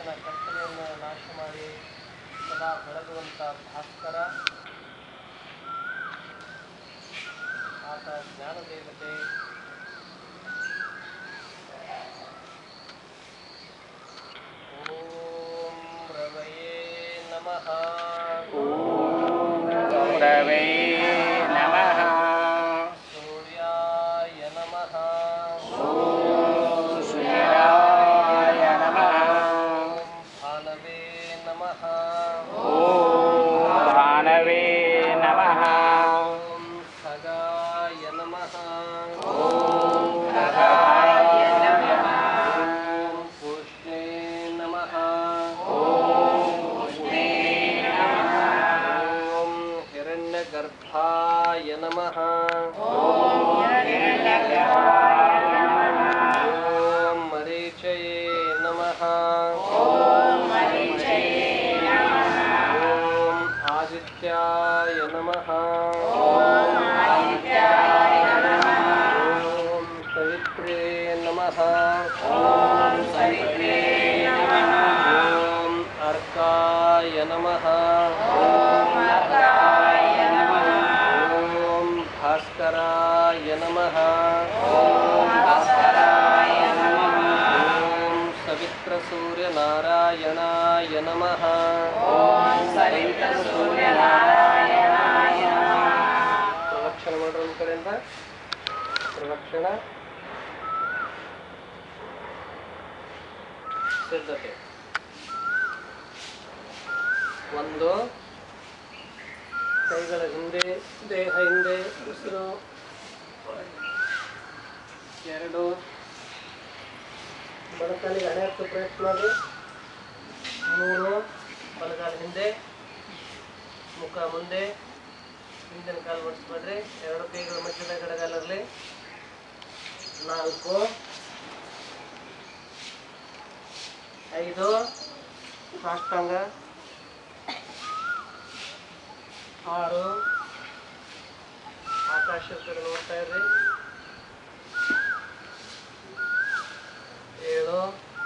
ಜಗತ್ತಿನ ಕತ್ತಲೆಯನ್ನು ನಾಶ ಮಾಡಿ ಸದಾ ಬೆಳಗುವಂಥ ಭಾಸ್ಕರ ಆತ ಜ್ಞಾನ ದೇವತೆ ಓಂ ರವಯೇ ನಮಃ ಗೌರವೇ ನಮಃ ಸೂರ್ಯಾಯ ನಮಃ ಸೂರ್ಯಾಯ ನಮಃ ಓಂ ಭಾನವೇ ನಮಃ ಓಂ ಭಾನವೇ ನಮಃ ಓಂ ಖಗಾಯ ನಮಃ ಖಗಾಯ ನಮಃ ಓಂ ಪುಷ್ಣೇ ನಮಃ ಪುಷ್ಣೇ ನಮಃ ಓಂ ಹಿರಣ್ಯಗರ್ಭಾಯ ನಮಃ ಹಿರಣ್ಯಗರ್ಭಾಯ ನಮಃ ಓಂ ಮರೀಚಯೇ ನಮಃ ಓಂ ಮರೀಚಯೇ ನಮಃ ಓಂ ಆದಿತ್ಯಾಯ ನಮಃ ಓಂ ಆದಿತ್ಯಾಯ ನಮಃ ಓಂ ಸವಿತ್ರೇ ನಮಃ ಓಂ ಸವಿತ್ರೇ ನಮಃ ಓಂ ಅರ್ಕಾಯ ನಮಃ ಓಂ ಅರ್ಕಾಯ ನಮಃ ಓಂ ಭಾಸ್ಕರಾಯ ನಮಃ ಓಂ ಭಾಸ್ಕರಾಯ ನಮಃ ಓಂ ಸವಿತ್ರ ಸೂರ್ಯನಾರಾಯಣಾಯ ನಮಃ ಓಂ ಸವಿತ್ರ ಸೂರ್ಯನಾರಾಯಣಾಯ ನಮಃ ಪ್ರದಕ್ಷಿಣ ಮಾಡ್ರಿ ಒಂದು ಕಡೆಯಿಂದ ಪ್ರದಕ್ಷಿಣ ಸಿದ್ಧತೆ ಒಂದು ಕೈಗಳ ಹಿಂದೆ ದೇಹ ಹಿಂದೆ ಉಸಿರು ಎರಡು ಬಡಕಾಲಿಗೆ ಹಣೆ ಹತ್ತು ಪ್ರಯತ್ನ ಮಾಡಿ ಮೂರು ಬಲಗಾಲ ಹಿಂದೆ ಮುಖ ಮುಂದೆ ಹಿಂದಿನ ಕಾಲು ಮಡಿಸ್ಬೇಡ್ರಿ ಎರಡು ಕೈಗಳ ಮಧ್ಯದ ಗಡಗಾಲಿರಲಿ ನಾಲ್ಕು ಐದು ಸಾಷ್ಟಾಂಗ ಆರು ಆಕಾಶದ ಕಡೆ ನೋಡ್ತಾ ಇರ್ರಿ ಏಳು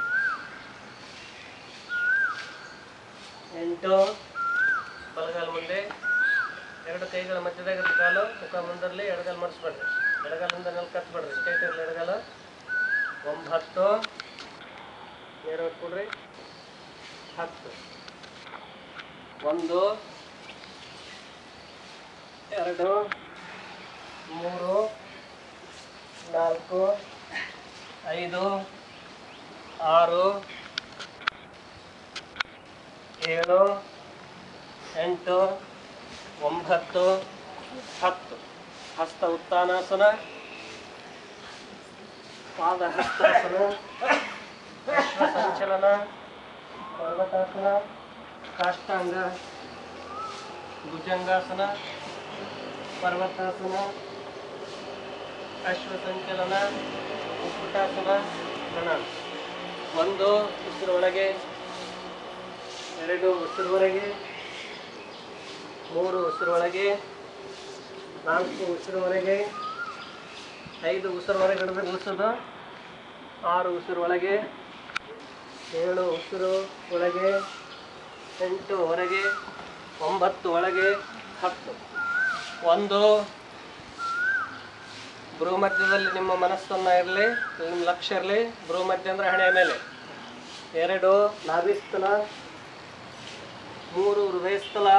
ಎಂಟು ಬಲಗಾಲ ಮುಂದೆ ಎರಡು ಕೈಗಳ ಮಧ್ಯದಾಗ ಇರೋ ಕಾಲು ಮುಖ ಮುಂದರ್ಲಿ ಎಡಗಾಲ ಮಾಡಿಸ್ಬೇಡ್ರಿ ಎಡಗಾಲಿಂದ ನೆಲ ಕತ್ಬೇಡ್ರಿ ಸ್ಟೇಟ್ ಇರಲಿ ಎಡಗಾಲ ಒಂಬತ್ತು ನೇರವಾಗಿ ಕೊಡ್ರಿ ಹತ್ತು ಒಂದು ಎರಡು ಮೂರು ನಾಲ್ಕು ಐದು ಆರು ಏಳು ಎಂಟು ಒಂಬತ್ತು ಹತ್ತು ಹಸ್ತ ಉತ್ಥಾನಾಸನ ಪಾದ ಹಸ್ತಾಸನ ವಿಶ್ವ ಸಂಚಲನ ಪರ್ವತಾಸನ ಕಾಷ್ಟಾಂಗ ಭುಜಂಗಾಸನ ಪರ್ವತಾಸನ ಅಶ್ವ ಸಂಚಲನ ಉಕ್ಕುಟಾಸನ ಗಣ ಒಂದು ಉಸಿರೊಳಗೆ ಎರಡು ಉಸಿರುವರೆಗೆ ಮೂರು ಉಸಿರೊಳಗೆ ನಾಲ್ಕು ಉಸಿರುವರೆಗೆ ಐದು ಉಸಿರುವರೆಗೆ ಹಿಡಿದು ನಿಲ್ಲಿಸೋದು ಆರು ಉಸಿರು ಒಳಗೆ ಏಳು ಉಸಿರು ಒಳಗೆ ಎಂಟು ಹೊರಗೆ ಒಂಬತ್ತು ಒಳಗೆ ಹತ್ತು ಒಂದು ಭ್ರೂಮಧ್ಯದಲ್ಲಿ ನಿಮ್ಮ ಮನಸ್ಸನ್ನು ಇರಲಿ ನಿಮ್ಮ ಲಕ್ಷ್ಯ ಇರಲಿ ಭ್ರೂಮಧ್ಯ ಅಂದರೆ ಹಣೆಯ ಮೇಲೆ ಎರಡು ನಾಭಿಸ್ಥಲ ಮೂರು ಹೃದಯಸ್ಥಲ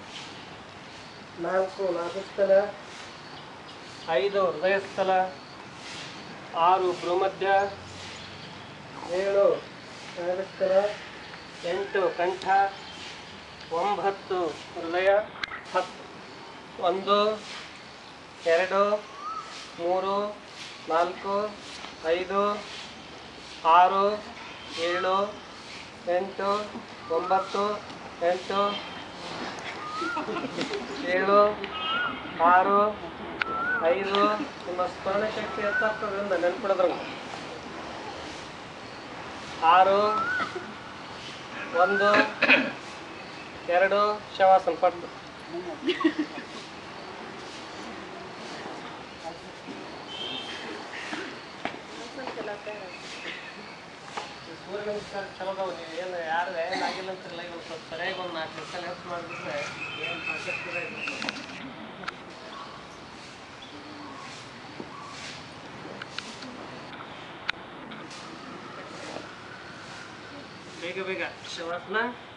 ನಾಲ್ಕು ನಾಭಿಸ್ಥಲ ಐದು ಹೃದಯಸ್ಥಲ ಆರು ಭ್ರೂಮಧ್ಯ ಏಳು ನಾಭಿಸ್ಥಲ ಎಂಟು ಕಂಠ ಒಂಬತ್ತು ಹೃದಯ ಹತ್ತು ಒಂದು ಎರಡು ಮೂರು ನಾಲ್ಕು ಐದು ಆರು ಏಳು ಎಂಟು ಒಂಬತ್ತು ಎಂಟು ಏಳು ಆರು ಐದು ನಿಮ್ಮ ಸ್ಮರಣ ಶಕ್ತಿ ಹೆಚ್ಚಾಗ್ತದ್ರಿಂದ ನೆನ್ಪಿಡೋದ್ರಂಗ ಆರು ಒಂದು ಎರಡು ಶವಾಸನ ಪಟ್ಟು ಸೂರ್ಯನ ನಮಸ್ಕಾರ ಚಲೋ ಅದಾವ ನೀವು ಏನು ಯಾರು ಏನಾಗಿಲ್ಲ ಅಂತಿರಲ್ಲ ಈಗ ಒಂದು ಸ್ವಲ್ಪ ಸರಿಯಾಗಿ ಒಂದು ನಾಲ್ಕು ದಿವಸ ಹೆಲ್ಪ್ ಮಾಡಿಬಿಟ್ರೆ ಏನು ಸಾಕಷ್ಟು ಬೇಗ ಬೇಗ ಶವಾಸನ